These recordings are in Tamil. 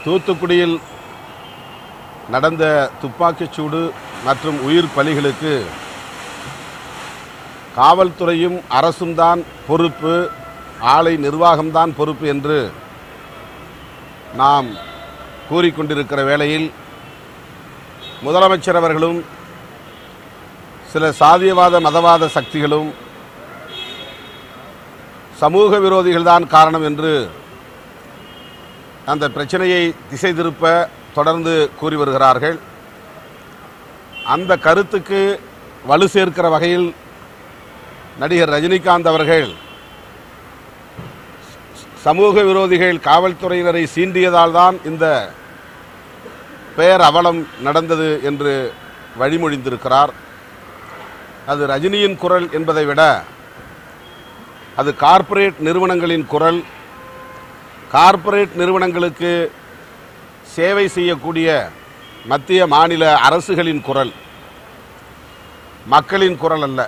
தூத்துக்குடியில் நடந்த துப்பாக்கிச் சூடு மற்றும் உயிர் பலிகளுக்கு காவல்துறையும் அரசும் தான் பொறுப்பு ஆலை நிர்வாகம்தான் பொறுப்பு என்று நாம் கூறிக்கொண்டிருக்கிற வேளையில் முதலமைச்சர் அவர்களும் சில சாதியவாத மதவாத சக்திகளும் சமூக விரோதிகள் தான் காரணம் என்று அந்த பிரச்சனையை திசை திருப்ப தொடர்ந்து கூறி வருகிறார்கள் அந்த கருத்துக்கு வலு சேர்க்கிற வகையில் நடிகர் ரஜினிகாந்த் அவர்கள் சமூக விரோதிகள் காவல்துறையினரை சீண்டியதால் தான் இந்த பெயர் அவலம் நடந்தது என்று வழிமொழிந்திருக்கிறார் அது ரஜினியின் குரல் என்பதை விட அது கார்ப்பரேட் நிறுவனங்களின் குரல் கார்ப்பரேட் நிறுவனங்களுக்கு சேவை செய்யக்கூடிய மத்திய மாநில அரசுகளின் குரல் மக்களின் குரல் அல்ல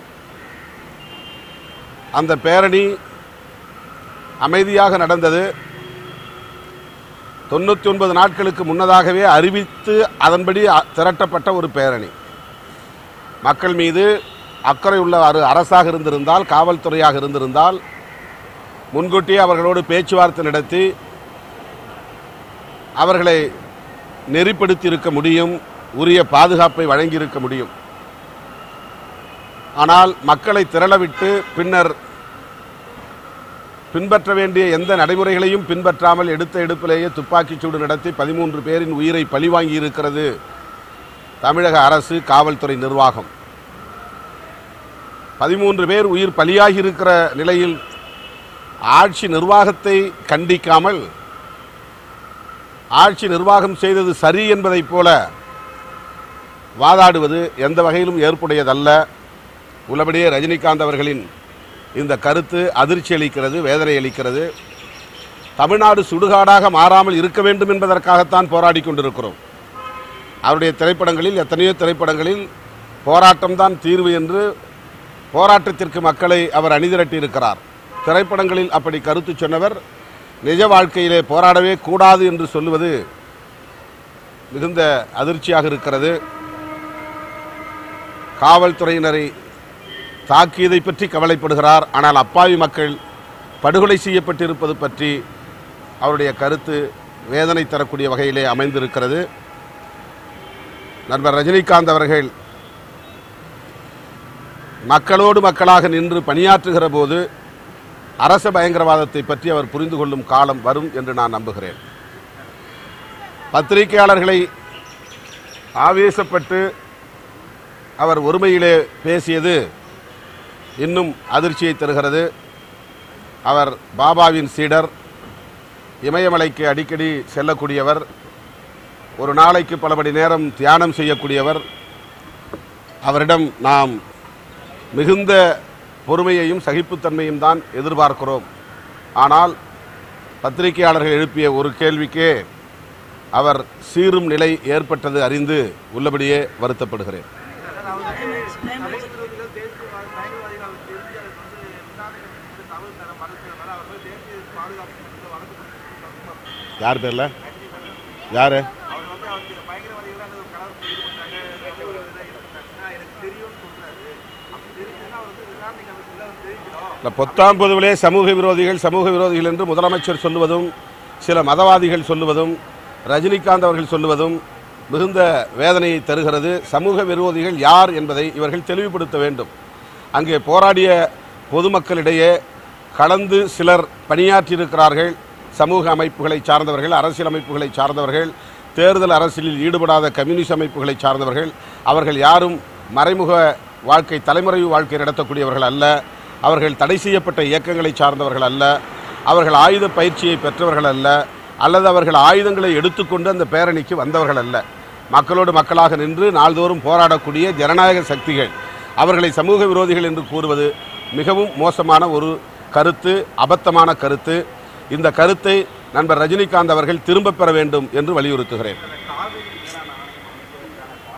அந்த பேரணி அமைதியாக நடந்தது தொண்ணூற்றி ஒன்பது நாட்களுக்கு முன்னதாகவே அறிவித்து அதன்படி அ- திரட்டப்பட்ட ஒரு பேரணி மக்கள் மீது அக்கறை உள்ள ஒரு அரசாக இருந்திருந்தால் காவல்துறையாக இருந்திருந்தால் முன்கூட்டியே அவர்களோடு பேச்சுவார்த்தை நடத்தி அவர்களை நெறிப்படுத்தி இருக்க முடியும் உரிய பாதுகாப்பை வழங்கியிருக்க முடியும் ஆனால் மக்களை திரளவிட்டு பின்னர் பின்பற்ற வேண்டிய எந்த நடைமுறைகளையும் பின்பற்றாமல் எடுத்த எடுப்பிலேயே துப்பாக்கிச் சூடு நடத்தி பதிமூன்று பேரின் உயிரை பழிவாங்கி இருக்கிறது தமிழக அரசு காவல்துறை நிர்வாகம் பதிமூன்று பேர் உயிர் பலியாகி இருக்கிற நிலையில் ஆட்சி நிர்வாகத்தை கண்டிக்காமல் ஆட்சி நிர்வாகம் செய்தது சரி என்பதைப் போல வாதாடுவது எந்த வகையிலும் ஏற்புடையதல்ல உள்ளபடியே ரஜினிகாந்த் அவர்களின் இந்த கருத்து அதிர்ச்சி அளிக்கிறது வேதனை அளிக்கிறது தமிழ்நாடு சுடுகாடாக மாறாமல் இருக்க வேண்டும் என்பதற்காகத்தான் போராடி கொண்டிருக்கிறோம் அவருடைய திரைப்படங்களில் எத்தனையோ திரைப்படங்களில் போராட்டம்தான் தீர்வு என்று போராட்டத்திற்கு மக்களை அவர் அணிதிரட்டி இருக்கிறார் திரைப்படங்களில் அப்படி கருத்து சொன்னவர் நிஜ வாழ்க்கையிலே போராடவே கூடாது என்று சொல்லுவது மிகுந்த அதிர்ச்சியாக இருக்கிறது காவல்துறையினரை தாக்கியதை பற்றி கவலைப்படுகிறார் ஆனால் அப்பாவி மக்கள் படுகொலை செய்யப்பட்டிருப்பது பற்றி அவருடைய கருத்து வேதனை தரக்கூடிய வகையிலே அமைந்திருக்கிறது நண்பர் ரஜினிகாந்த் அவர்கள் மக்களோடு மக்களாக நின்று பணியாற்றுகிற போது அரச பயங்கரவாதத்தை பற்றி அவர் புரிந்து கொள்ளும் காலம் வரும் என்று நான் நம்புகிறேன் பத்திரிகையாளர்களை ஆவேசப்பட்டு அவர் ஒருமையிலே பேசியது இன்னும் அதிர்ச்சியை தருகிறது அவர் பாபாவின் சீடர் இமயமலைக்கு அடிக்கடி செல்லக்கூடியவர் ஒரு நாளைக்கு பல மணி நேரம் தியானம் செய்யக்கூடியவர் அவரிடம் நாம் மிகுந்த பொறுமையையும் சகிப்புத்தன்மையும் தான் எதிர்பார்க்கிறோம் ஆனால் பத்திரிகையாளர்கள் எழுப்பிய ஒரு கேள்விக்கே அவர் சீரும் நிலை ஏற்பட்டது அறிந்து உள்ளபடியே வருத்தப்படுகிறேன் யார் பேர்ல யாரு இந்த பொத்தாம் பொதுவிலே சமூக விரோதிகள் சமூக விரோதிகள் என்று முதலமைச்சர் சொல்லுவதும் சில மதவாதிகள் சொல்லுவதும் ரஜினிகாந்த் அவர்கள் சொல்லுவதும் மிகுந்த வேதனையை தருகிறது சமூக விரோதிகள் யார் என்பதை இவர்கள் தெளிவுபடுத்த வேண்டும் அங்கே போராடிய பொதுமக்களிடையே கலந்து சிலர் பணியாற்றியிருக்கிறார்கள் சமூக அமைப்புகளை சார்ந்தவர்கள் அரசியல் அமைப்புகளை சார்ந்தவர்கள் தேர்தல் அரசியலில் ஈடுபடாத கம்யூனிஸ்ட் அமைப்புகளை சார்ந்தவர்கள் அவர்கள் யாரும் மறைமுக வாழ்க்கை தலைமுறை வாழ்க்கை நடத்தக்கூடியவர்கள் அல்ல அவர்கள் தடை செய்யப்பட்ட இயக்கங்களை சார்ந்தவர்கள் அல்ல அவர்கள் ஆயுத பயிற்சியை பெற்றவர்கள் அல்ல அல்லது அவர்கள் ஆயுதங்களை எடுத்துக்கொண்டு அந்த பேரணிக்கு வந்தவர்கள் அல்ல மக்களோடு மக்களாக நின்று நாள்தோறும் போராடக்கூடிய ஜனநாயக சக்திகள் அவர்களை சமூக விரோதிகள் என்று கூறுவது மிகவும் மோசமான ஒரு கருத்து அபத்தமான கருத்து இந்த கருத்தை நண்பர் ரஜினிகாந்த் அவர்கள் திரும்பப் பெற வேண்டும் என்று வலியுறுத்துகிறேன் காவிரி